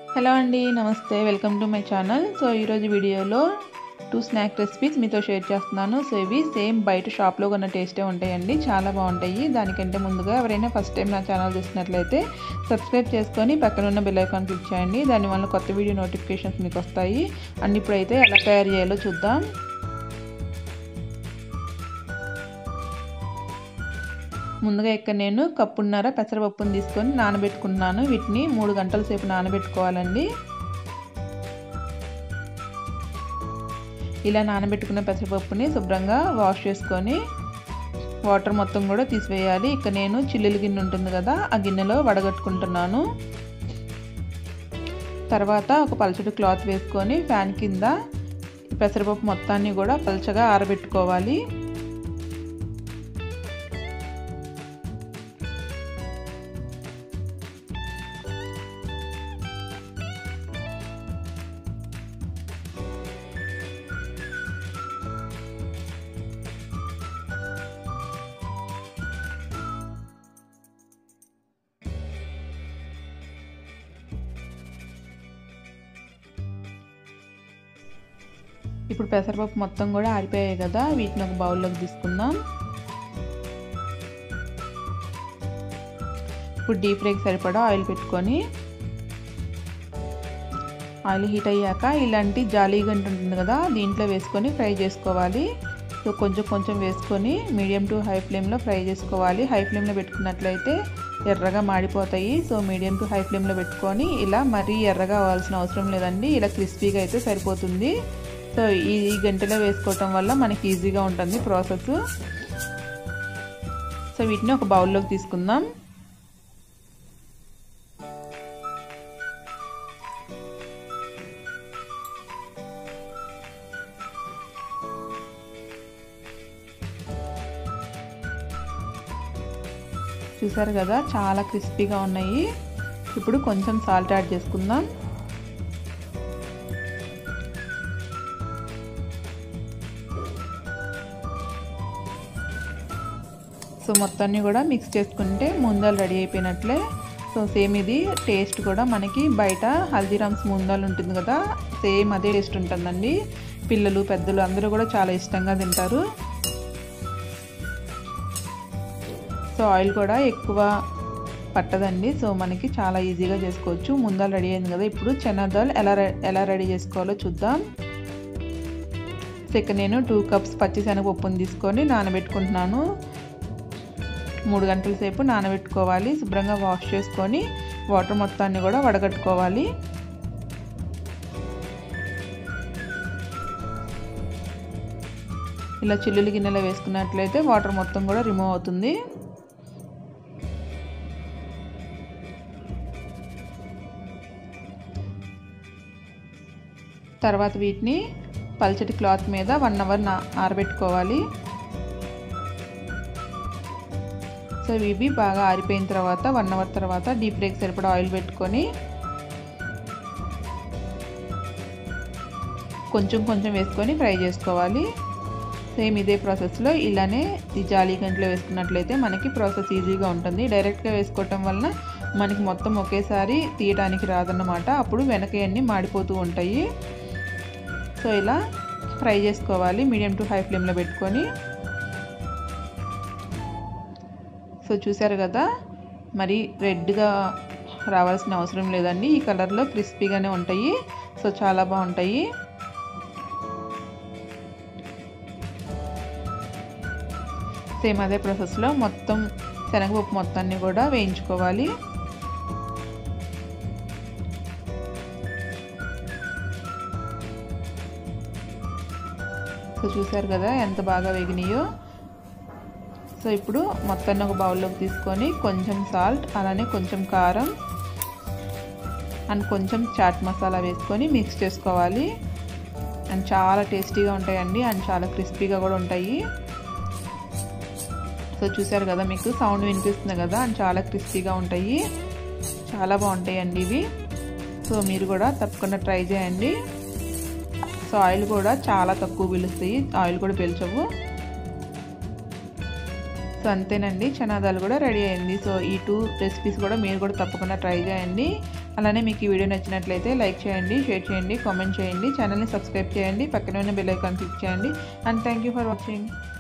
hello అండి నమస్తే welcome to my channel so ఈరోజు వీడియోలో టూ స్నాక్ రెసిపీస్ మీతో షేర్ చేస్తున్నాను సో ఇవి సేమ్ బయట షాప్లో కొన్న టేస్టే ఉంటాయండి చాలా బాగుంటాయి దానికంటే ముందుగా ఎవరైనా ఫస్ట్ టైం నా ఛానల్ చూసినట్లయితే సబ్స్క్రైబ్ చేసుకొని పక్కన ఉన్న బెల్ ఐకాన్ క్లిక్ చేయండి దానివల్ల కొత్త వీడియో నోటిఫికేషన్స్ మీకు వస్తాయి అండ్ ఇప్పుడైతే ఎలా తయారు చేయాలో చూద్దాం ముందుగా ఇక్కడ నేను కప్పున్నర పెసరపప్పుని తీసుకొని నానబెట్టుకున్నాను వీటిని మూడు గంటల సేపు నానబెట్టుకోవాలండి ఇలా నానబెట్టుకున్న పెసరపప్పుని శుభ్రంగా వాష్ చేసుకొని వాటర్ మొత్తం కూడా తీసివేయాలి ఇక్కడ నేను చిల్లుల గిన్నె ఉంటుంది కదా ఆ గిన్నెలో వడగట్టుకుంటున్నాను తర్వాత ఒక పలచటి క్లాత్ వేసుకొని ఫ్యాన్ కింద పెసరపప్పు మొత్తాన్ని కూడా పలచగా ఆరబెట్టుకోవాలి ఇప్పుడు పెసరపప్పు మొత్తం కూడా ఆరిపోయాయి కదా వీటిని ఒక బౌల్లోకి తీసుకుందాం ఇప్పుడు డీప్ ఫ్రైకి సరిపడా ఆయిల్ పెట్టుకొని ఆయిల్ హీట్ అయ్యాక ఇలాంటి జాలీ గంట ఉంటుంది కదా దీంట్లో వేసుకొని ఫ్రై చేసుకోవాలి సో కొంచెం కొంచెం వేసుకొని మీడియం టు హై ఫ్లేమ్లో ఫ్రై చేసుకోవాలి హై ఫ్లేమ్లో పెట్టుకున్నట్లయితే ఎర్రగా మాడిపోతాయి సో మీడియం టు హై ఫ్లేమ్లో పెట్టుకొని ఇలా మరీ ఎర్రగా అవ్వాల్సిన అవసరం లేదండి ఇలా క్రిస్పీగా అయితే సరిపోతుంది సో ఈ గంటలో వేసుకోవటం వల్ల మనకి ఈజీగా ఉంటుంది ప్రాసెస్ సో వీటిని ఒక బౌల్లోకి తీసుకుందాం చూసారు కదా చాలా క్రిస్పీగా ఉన్నాయి ఇప్పుడు కొంచెం సాల్ట్ యాడ్ చేసుకుందాం సో మొత్తాన్ని కూడా మిక్స్ చేసుకుంటే ముందాలు రెడీ అయిపోయినట్లే సో సేమ్ ఇది టేస్ట్ కూడా మనకి బయట హల్దీరామ్స్ ముందాలు ఉంటుంది కదా సేమ్ అదే టేస్ట్ ఉంటుందండి పిల్లలు పెద్దలు అందరూ కూడా చాలా ఇష్టంగా తింటారు సో ఆయిల్ కూడా ఎక్కువ పట్టదండి సో మనకి చాలా ఈజీగా చేసుకోవచ్చు ముందాలు రెడీ అయింది కదా ఇప్పుడు చెనాదాల్ ఎలా ఎలా రెడీ చేసుకోవాలో చూద్దాం సెకండ్ నేను టూ కప్స్ పచ్చిశనగపప్పుని తీసుకొని నానబెట్టుకుంటున్నాను మూడు గంటల సేపు నానబెట్టుకోవాలి శుభ్రంగా వాష్ చేసుకొని వాటర్ మొత్తాన్ని కూడా వడగట్టుకోవాలి ఇలా చిల్లులు గిన్నెలో వేసుకున్నట్లయితే వాటర్ మొత్తం కూడా రిమూవ్ అవుతుంది తర్వాత వీటిని పల్చటి క్లాత్ మీద వన్ అవర్ నా ఆరబెట్టుకోవాలి సో ఇవి బాగా ఆరిపోయిన తర్వాత వన్ అవర్ తర్వాత డీప్ ఫ్రైకి సరిపడా ఆయిల్ పెట్టుకొని కొంచెం కొంచెం వేసుకొని ఫ్రై చేసుకోవాలి సేమ్ ఇదే ప్రాసెస్లో ఇలానే ఈ జాలీ గంటలో వేసుకున్నట్లయితే మనకి ప్రాసెస్ ఈజీగా ఉంటుంది డైరెక్ట్గా వేసుకోవటం వలన మనకి మొత్తం ఒకేసారి తీయడానికి రాదన్నమాట అప్పుడు వెనకయన్నీ మాడిపోతూ ఉంటాయి సో ఇలా ఫ్రై చేసుకోవాలి మీడియం టు హై ఫ్లేమ్లో పెట్టుకొని సో చూసారు కదా మరి రెడ్గా రావాల్సిన అవసరం లేదండి ఈ కలర్లో క్రిస్పీగానే ఉంటాయి సో చాలా బాగుంటాయి సేమ్ అదే ప్రాసెస్లో మొత్తం శనగపప్పు మొత్తాన్ని కూడా వేయించుకోవాలి సో చూసారు కదా ఎంత బాగా వేగినాయో సో ఇప్పుడు మొత్తాన్ని ఒక బౌల్లోకి తీసుకొని కొంచెం సాల్ట్ అలానే కొంచెం కారం అండ్ కొంచెం చాట్ మసాలా వేసుకొని మిక్స్ చేసుకోవాలి అండ్ చాలా టేస్టీగా ఉంటాయండి అండ్ చాలా క్రిస్పీగా కూడా ఉంటాయి సో చూసారు కదా మీకు సౌండ్ వినిపిస్తుంది కదా అండ్ చాలా క్రిస్పీగా ఉంటాయి చాలా బాగుంటాయి అండి ఇవి సో మీరు కూడా తప్పకుండా ట్రై చేయండి సో ఆయిల్ కూడా చాలా తక్కువ పీలుస్తాయి ఆయిల్ కూడా పీల్చవు సో అంతేనండి చనాదాలు కూడా రెడీ అయింది సో ఈ టూ రెసిపీస్ కూడా మీరు కూడా తప్పకుండా ట్రై చేయండి అలానే మీకు ఈ వీడియో నచ్చినట్లయితే లైక్ చేయండి షేర్ చేయండి కామెంట్ చేయండి ఛానల్ని సబ్స్క్రైబ్ చేయండి పక్కనే ఉన్న బెల్ ఐకాన్ క్లిక్ చేయండి and thank you for watching